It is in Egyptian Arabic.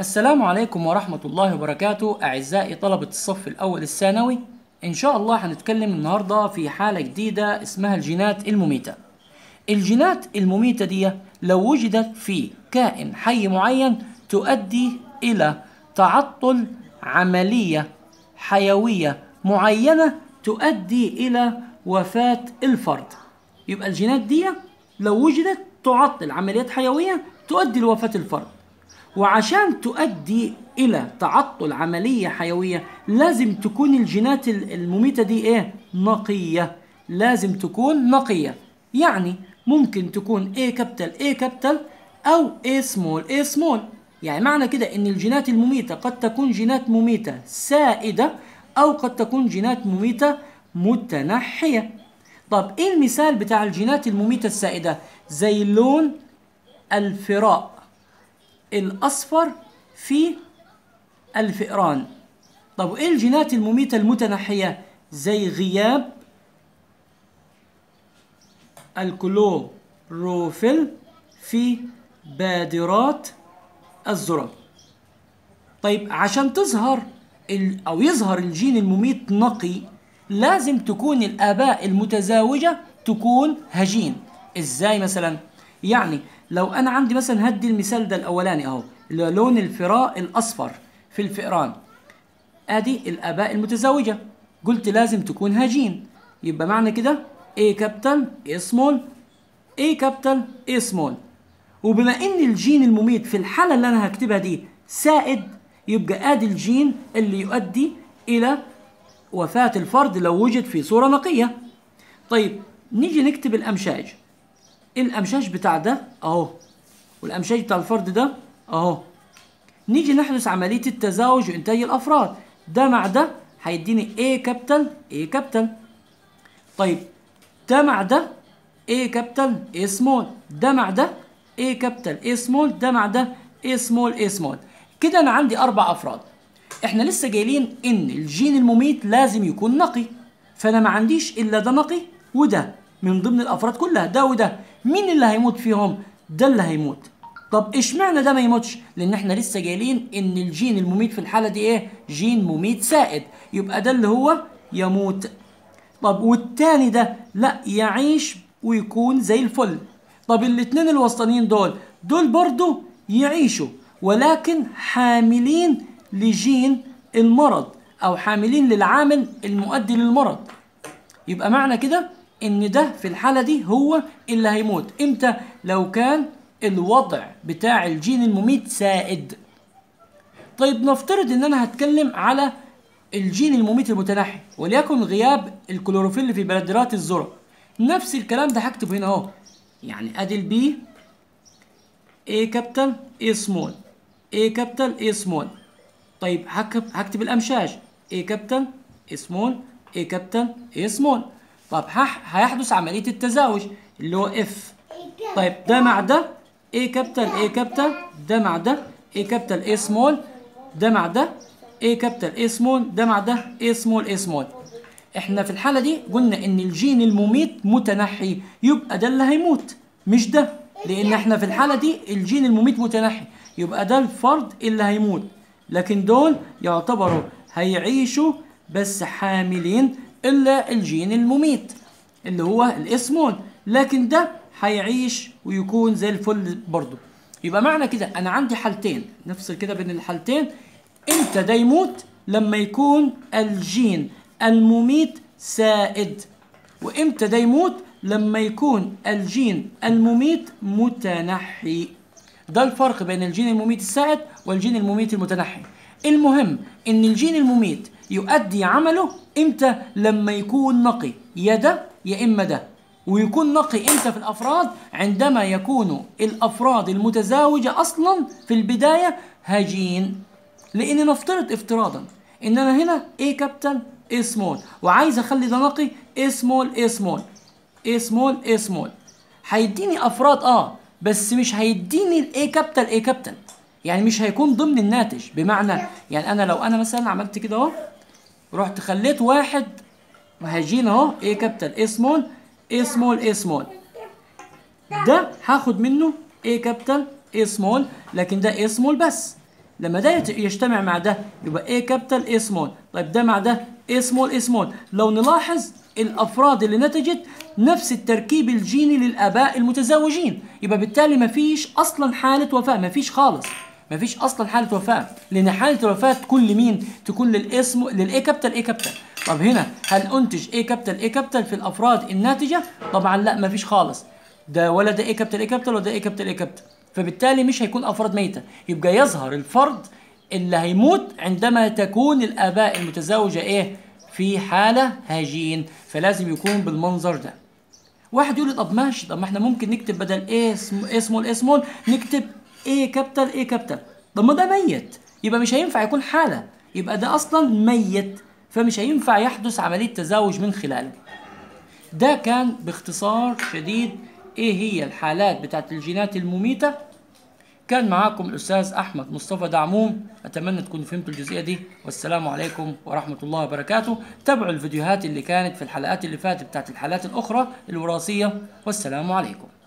السلام عليكم ورحمة الله وبركاته أعزائي طلبة الصف الأول الثانوي إن شاء الله هنتكلم النهاردة في حالة جديدة اسمها الجينات المميتة الجينات المميتة دي لو وجدت في كائن حي معين تؤدي إلى تعطل عملية حيوية معينة تؤدي إلى وفاة الفرد يبقى الجينات دي لو وجدت تعطل عمليات حيوية تؤدي لوفاة الفرد وعشان تؤدي إلى تعطل عملية حيوية لازم تكون الجينات المميتة دي إيه؟ نقية لازم تكون نقية يعني ممكن تكون A كابيتال A كابيتال أو A سمول A سمول يعني معنى كده إن الجينات المميتة قد تكون جينات مميتة سائدة أو قد تكون جينات مميتة متنحية طب إيه المثال بتاع الجينات المميتة السائدة زي لون الفراء الأصفر في الفئران طب وإيه الجينات المميتة المتنحية زي غياب الكلوروفيل في بادرات الذرة طيب عشان تظهر ال- أو يظهر الجين المميت نقي لازم تكون الآباء المتزاوجة تكون هجين إزاي مثلا يعني لو أنا عندي مثلا هدي المثال ده الأولاني أهو اللي هو لون الفراء الأصفر في الفئران ادي الاباء المتزوجه قلت لازم تكون هجين يبقى معنى كده A كابيتال A سمول A كابيتال A سمول وبما ان الجين المميت في الحاله اللي انا هكتبها دي سائد يبقى ادي الجين اللي يؤدي الى وفاه الفرد لو وجد في صوره نقيه طيب نيجي نكتب الامشاج الامشاج بتاع ده اهو والامشاج بتاع الفرد ده اهو نيجي نحدث عملية التزاوج وإنتاج الأفراد ده مع ده هيديني A كابيتال A كابيتال طيب ده مع ده A كابيتال A سمول ده مع ده A كابيتال A سمول ده مع ده A سمول A سمول كده أنا عندي أربع أفراد إحنا لسه قايلين إن الجين المميت لازم يكون نقي فأنا ما عنديش إلا ده نقي وده من ضمن الأفراد كلها ده وده مين اللي هيموت فيهم؟ ده اللي هيموت طب اشمعنى ده ما يموتش؟ لان احنا لسه قايلين ان الجين المميت في الحاله دي ايه؟ جين مميت سائد، يبقى ده اللي هو يموت. طب والتاني ده لا يعيش ويكون زي الفل. طب الاتنين الوسطانيين دول دول برضو يعيشوا ولكن حاملين لجين المرض او حاملين للعامل المؤدي للمرض. يبقى معنى كده ان ده في الحاله دي هو اللي هيموت امتى لو كان الوضع بتاع الجين المميت سائد طيب نفترض ان انا هتكلم على الجين المميت المتنحي وليكن غياب الكلوروفيل في بلادرات الذرة نفس الكلام ده هكتبه هنا اهو يعني ادي البي A كابيتال A سمول A كابيتال A سمول طيب هكتب هكتب الامشاج A كابيتال A سمول A كابيتال A سمول طب هح- هيحدث عملية التزاوج اللي هو F طيب ده مع ده A كابيتال A كابيتال ده مع ده A كابيتال A سمول ده مع ده A كابيتال A سمول ده مع ده A سمول A سمول احنا في الحالة دي قلنا ان الجين المميت متنحي يبقى ده اللي هيموت مش ده لان احنا في الحالة دي الجين المميت متنحي يبقى ده الفرد اللي هيموت لكن دول يعتبروا هيعيشوا بس حاملين الا الجين المميت اللي هو الاسمول لكن ده هيعيش ويكون زي الفل برضه يبقى معنى كده انا عندي حالتين نفصل كده بين الحالتين امتى ده يموت لما يكون الجين المميت سائد وامتى ده يموت لما يكون الجين المميت متنحي ده الفرق بين الجين المميت السائد والجين المميت المتنحي المهم ان الجين المميت يؤدي عمله امتى لما يكون نقي يا ده يا اما ده ويكون نقي امتى في الافراد عندما يكون الافراد المتزاوجه اصلا في البدايه هجين لان نفترض افتراضا ان انا هنا A كابيتال A سمول وعايز اخلي ده نقي A سمول A سمول A سمول A سمول هيديني افراد اه بس مش هيديني الاي كابيتال اي كابيتال يعني مش هيكون ضمن الناتج بمعنى يعني انا لو انا مثلا عملت كده اهو رحت خليت واحد هجين اهو اي كابيتال اي سمول اي سمول اي سمول ده هاخد منه A كابيتال A سمول لكن ده A سمول بس لما ده يت- يجتمع مع ده يبقى A كابيتال A سمول طيب ده مع ده A سمول A سمول لو نلاحظ الافراد اللي نتجت نفس التركيب الجيني للاباء المتزوجين يبقى بالتالي مفيش اصلا حاله وفاه مفيش خالص مفيش اصلا حاله وفاه لان حاله الوفاه تكون لمين تكون للاسم للاي كابيتال اي كابيتال طب هنا هل انتج اي كابيتال اي كابيتال في الافراد الناتجه طبعا لا مفيش خالص ده ولا ده اي كابيتال اي كابيتال ولا ده اي كابيتال اي كابيتال فبالتالي مش هيكون افراد ميته يبقى يظهر الفرد اللي هيموت عندما تكون الاباء المتزوجه ايه في حاله هاجين فلازم يكون بالمنظر ده واحد يقول لي طب ماشي طب ما احنا ممكن نكتب بدل ايه اسم ايه سمول ايه سمول نكتب ايه كابيتال ايه كابيتال طب ما ده ميت يبقى مش هينفع يكون حاله يبقى ده اصلا ميت فمش هينفع يحدث عمليه تزاوج من خلاله ده كان باختصار شديد ايه هي الحالات بتاعت الجينات المميته كان معاكم الاستاذ احمد مصطفى دعموم اتمنى تكونوا فهمتوا الجزئيه دي والسلام عليكم ورحمه الله وبركاته تابعوا الفيديوهات اللي كانت في الحلقات اللي فاتت بتاعت الحالات الاخرى الوراثيه والسلام عليكم